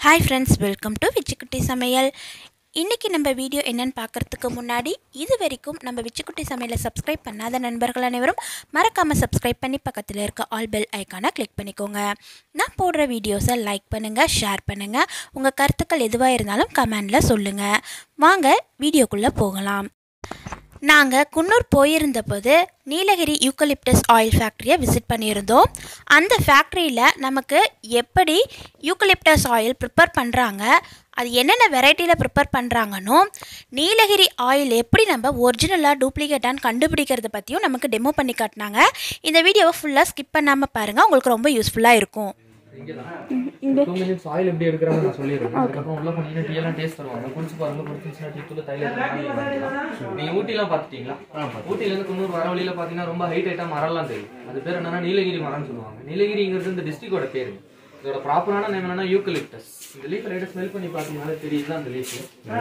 Hi friends welcome to Vichikutti சமையல் இன்றைக்கி நம்ம வீடியோ என்னன்னு பார்க்குறதுக்கு முன்னாடி இது வரைக்கும் நம்ம விச்சிக்குட்டி சமையலை சப்ஸ்கிரைப் பண்ணாத நண்பர்கள் அனைவரும் மறக்காமல் சப்ஸ்கிரைப் பண்ணி பக்கத்தில் இருக்க ஆல் பெல் ஐக்கானை கிளிக் பண்ணிக்கோங்க நான் போடுற வீடியோஸை லைக் பண்ணுங்கள் ஷேர் பண்ணுங்கள் உங்கள் கருத்துக்கள் எதுவாக இருந்தாலும் கமெண்டில் சொல்லுங்கள் வாங்க வீடியோக்குள்ளே போகலாம் நாங்கள் குன்னூர் போயிருந்தபோது நீலகிரி யூக்கலிப்டஸ் ஆயில் ஃபேக்ட்ரியை விசிட் பண்ணியிருந்தோம் அந்த ஃபேக்ட்ரியில் நமக்கு எப்படி யூக்கலிப்டஸ் ஆயில் ப்ரிப்பேர் பண்ணுறாங்க அது என்னென்ன வெரைட்டியில் ப்ரிப்பேர் பண்ணுறாங்கன்னு நீலகிரி ஆயில் எப்படி நம்ம ஒரிஜினலாக டூப்ளிகேட்டான்னு கண்டுபிடிக்கிறத பற்றியும் நமக்கு டெமோ பண்ணி காட்டினாங்க இந்த வீடியோவை ஃபுல்லாக ஸ்கிப் பண்ணாமல் பாருங்கள் உங்களுக்கு ரொம்ப யூஸ்ஃபுல்லாக இருக்கும் டூ மினிட்ஸ் ஆயில் எப்படி எடுக்கிறாங்க நான் சொல்லிடுறேன் அதுக்கப்புறம் உள்ள போனீங்கன்னா டீ எல்லாம் டேஸ்ட் தருவாங்க குடிச்சு பாருங்க குடிச்சுன்னா டீ தூள் தைல நீங்க ஊட்டிலாம் பாத்துட்டீங்களா ஊட்டில இருந்து குன்னூர் வர வழியில பாத்தீங்கன்னா ரொம்ப ஹைட் ஹைட்டா மரம்லாம் தெரியும் அது பேர் என்னன்னா நீலகிரி மரம்னு சொல்லுவாங்க நீலகிரிங்கிறது இந்த டிஸ்ட்ரிக்டோட பேரு இதோட ப்ராப்பரான நேம் என்னன்னா யூக்கலிப்டஸ் இந்த லீஃப் லைட்டா ஸ்மெல் பண்ணி பாத்தீங்கன்னா தெரியுது அந்த லீஃப்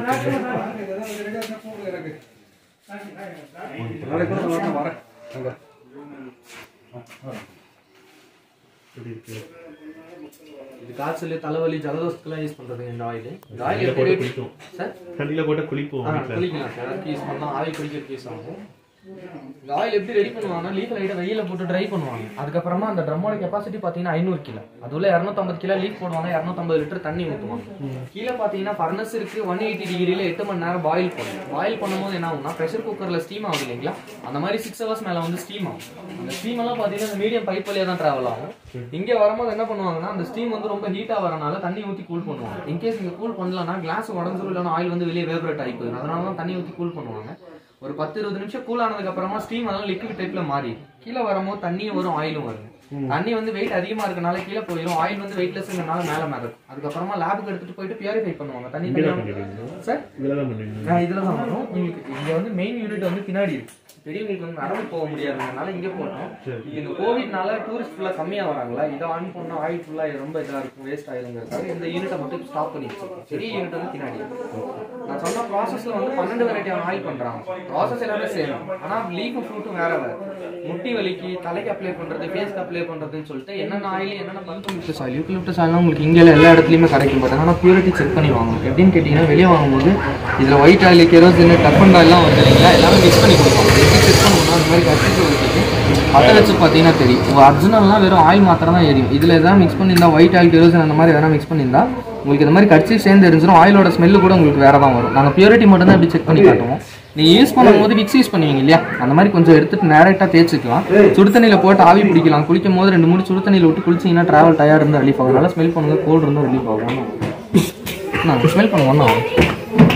இது காய்ச்சல் தலைவலி ஜலதோஷத்துக்குலாம் யூஸ் பண்றது இந்த ஆயில் இந்த ஆயில் எப்படி குளிக்கும். சார் தண்ணியில போட்டு குளிப்போம் ஆ, வீட்டுல குளிக்கலாம் சார் அதுக்கு யூஸ் பண்ணலாம் ஆவி குளிக்கிறதுக்கு யூஸ் ஆகும் இந்த ஆயில் எப்படி ரெடி பண்ணுவாங்க லீஃப் லைட்டை வெயில போட்டு ட்ரை பண்ணுவாங்க அதுக்கப்புறமா அந்த ட்ரம்மோட கெப்பாசிட்டி பாத்தீங்கன்னா ஐநூறு கிலோ அது உள்ள இரநூத்தம்பது கிலோ லீஃப் போடுவாங்க இரநூத்தம்பது லிட்டர் தண்ணி ஊற்றுவாங்க கீழே பாத்தீங்கன்னா ஃபர்னஸ் இருக்கு ஒன் எயிட்டி டிகிரியில எட்டு மணி நேரம் பாயில் பண்ணும் பாயில் பண்ணும்போது என்ன ஆகும்னா ப்ரெஷர் குக்கர்ல ஸ்டீம் ஆகுது இல்லைங்களா அந்த மாதிரி சிக்ஸ் ஹவர்ஸ் மேல வந்து ஸ்டீம் ஆகும் அந்த ஸ்டீம் எல்லாம் பாத்தீங்கன்னா இந்த மீடியம் பைப் வழியா தான் டிராவல் ஆகும் இங்க வரும்போது என்ன பண்ணுவாங்கன்னா அந்த ஸ்டீம் வந்து ரொம்ப ஹீட்டா வரனால தண்ணி ஊத்தி கூல் பண்ணுவாங்க இன்கேஸ் நீங்க கூல் பண்ணலன்னா கிளாஸ் உடஞ்சிரும் இல்லைன்னா ஆயில் வந்து வெளியே வேப்ரேட் ஆகி போயிடும் அதனால தான் தண்ணி ஊத்தி கூல் பண்ணுவாங்க ஒரு பத்து இருபது நிமிஷம் கூல் ஆனதுக்கு அப்புறமா ஸ்டீம் அதெல்லாம் லிக்விட் டைப்ல மாறி கீழே வரும்போது தண்ணியும் வரும் ஆயிலும் வரும் தண்ணி வந்து வெயிட் அதிகமா இருக்கனால கீழே போயிடும் ஆயில் வந்து வெயிட்லெஸ்ங்கிறனால மேல மேல அதுக்கப்புறமா லேபுக்கு எடுத்துட்டு போயிட்டு பியூரிஃபை பண்ணுவாங்க தண்ணி சார் இதுல தான் பண்ணுவீங்க நான் இதுல தான் வரும் உங்களுக்கு இங்க வந்து மெயின் யூனிட் வந்து பின்னாடி இருக்கு பெரியவங்களுக்கு வந்து நடந்து போக முடியாதுனால இங்க போட்டோம் இங்க இந்த கோவிட்னால டூரிஸ்ட் ஃபுல்லா கம்மியா வராங்களா இதை ஆன் பண்ணா ஆயில் ஃபுல்லா ரொம்ப இதா இருக்கும் வேஸ்ட் ஆயிருங்கிறதுக்காக இந்த யூனிட்டை மட்டும் ஸ்டாப் பண்ணி வச்சிருக்கோம் பெரிய யூனிட் வந்து பின்னாடி இருக்கு நான் சொன்ன ப்ராசஸ்ல வந்து பன்னெண்டு வெரைட்டியான ஆயில் பண்றாங்க ப்ராசஸ் எல்லாமே சேம் ஆனா லீஃப் ஃப்ரூட்டும் வேற வேற முட்டி வலிக்கு தலைக்கு அப்ளை பண்றது ஃபேஸ்க்கு அப்ளை பண்றதுன்னு சொல்லிட்டு என்னென்ன ஆயில் என்னென்ன யூக்கலிப்டஸ் ஆயில் யூக்கலிப்டஸ் ஆயில் உங்களுக்கு இங்கே எல்லா இடத்துலயுமே கிடைக்கும் பட் ஆனால் பியூரிட்டி செக் பண்ணி வாங்கணும் எப்படின்னு கேட்டிங்கன்னா வெளியே வாங்கும்போது இதில் ஒயிட் ஆயில் கெரோசின் டர்பன் ஆயில்லாம் வந்து இல்லைங்களா எல்லாமே மிக்ஸ் பண்ணி கொடுப்பாங்க எப்படி செக் பண்ணணும்னா அந்த மாதிரி கட்டிட்டு வச்சுட்டு அதை வச்சு பார்த்தீங்கன்னா தெரியும் ஒரிஜினல்னா வெறும் ஆயில் மாத்திரம் தான் எரியும் இதில் எதாவது மிக்ஸ் பண்ணியிருந்தா ஒயிட் ஆயில் கெரோசின் அந்த மாதிரி எதனா மிக்ஸ் பண்ணியிருந்தா உங்களுக்கு இந்த மாதிரி கடிச்சு சேர்ந்து எரிஞ்சிடும் ஆயிலோட ஸ்மெல்லு கூட உங்களுக்கு வேற தான் வரும் நாங்கள் பியூரிட்டி மட்டும் தான் இப்படி செக் பண்ணி காட்டுவோம் நீங்க யூஸ் பண்ணும்போது விக்ஸ் யூஸ் பண்ணுவீங்க இல்லையா அந்த மாதிரி கொஞ்சம் எடுத்துட்டு டேரெக்டாக தேய்ச்சிக்கலாம் சுடு தண்ணியில் போட்டு ஆவி பிடிக்கலாம் குளிக்கும் போது ரெண்டு மூணு சுடு தண்ணியில் விட்டு குளிச்சிங்கன்னா ட்ராவல் டயர்ட் இருந்தால் ரிலீஃப் ஆகும் நல்லா ஸ்மெல் பண்ணுங்க கோல்டு இருந்தால் ரிலீஃப் ஆகும் நான் ஸ்மெல் பண்ணுங்க ஒன்றும் ஆகும்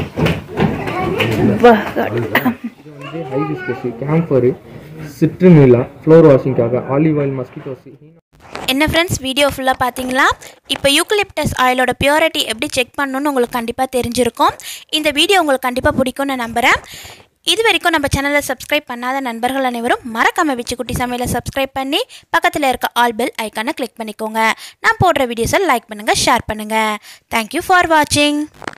இது வந்து ஹைபிஸ்கஸ் கேம்ஃபரு சிட்ரிமிலா ஃப்ளோர் வாஷிங்காக ஆலிவ் ஆயில் மஸ்கிட்டோசி என்ன ஃப்ரெண்ட்ஸ் வீடியோ ஃபுல்லாக பார்த்தீங்களா இப்போ யூக்கலிப்டஸ் ஆயிலோட பியூரிட்டி எப்படி செக் பண்ணணும்னு உங்களுக்கு கண்டிப்பாக தெரிஞ்சிருக்கும் இந்த வீடியோ உங்களுக்கு கண்டிப்பாக பிடிக்கும்னு நான் நம்புகிறேன் இது வரைக்கும் நம்ம சேனலை சப்ஸ்கிரைப் பண்ணாத நண்பர்கள் அனைவரும் மறக்காம விச்சுக்குட்டி சமையலை சப்ஸ்கிரைப் பண்ணி பக்கத்தில் இருக்க ஆல் பெல் ஐக்கானை கிளிக் பண்ணிக்கோங்க நான் போடுற வீடியோஸை லைக் பண்ணுங்கள் ஷேர் பண்ணுங்கள் தேங்க்யூ ஃபார் வாட்சிங்